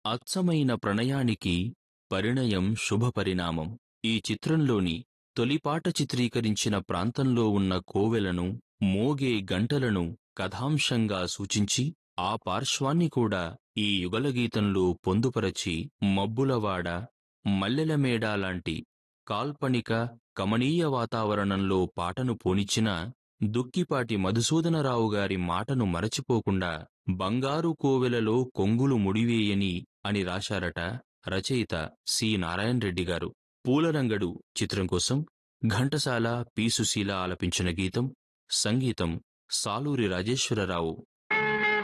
అచ్చమైన ప్రణయానికి పరిణయం శుభపరిణామం ఈ చిత్రంలోని తొలిపాట చిత్రీకరించిన ప్రాంతంలో ఉన్న కోవెలను మోగే గంటలను కథాంశంగా సూచించి ఆ పార్శ్వాన్ని కూడా ఈ యుగలగీతంలో పొందుపరచి మబ్బులవాడ మల్లెలమేడ లాంటి కాల్పనిక కమనీయ వాతావరణంలో పాటను పోనిచ్చిన దుక్కిపాటి మధుసూదనరావు గారి మాటను మరచిపోకుండా బంగారు కోవెలలో కొంగులు ముడివేయని అని రాశారట రచయిత సి నారాయణ రెడ్డి గారు పూలరంగడు చిత్రం కోసం ఘంటసాల పి సుశీల ఆలపించిన గీతం సంగీతం సాలూరి రాజేశ్వరరావు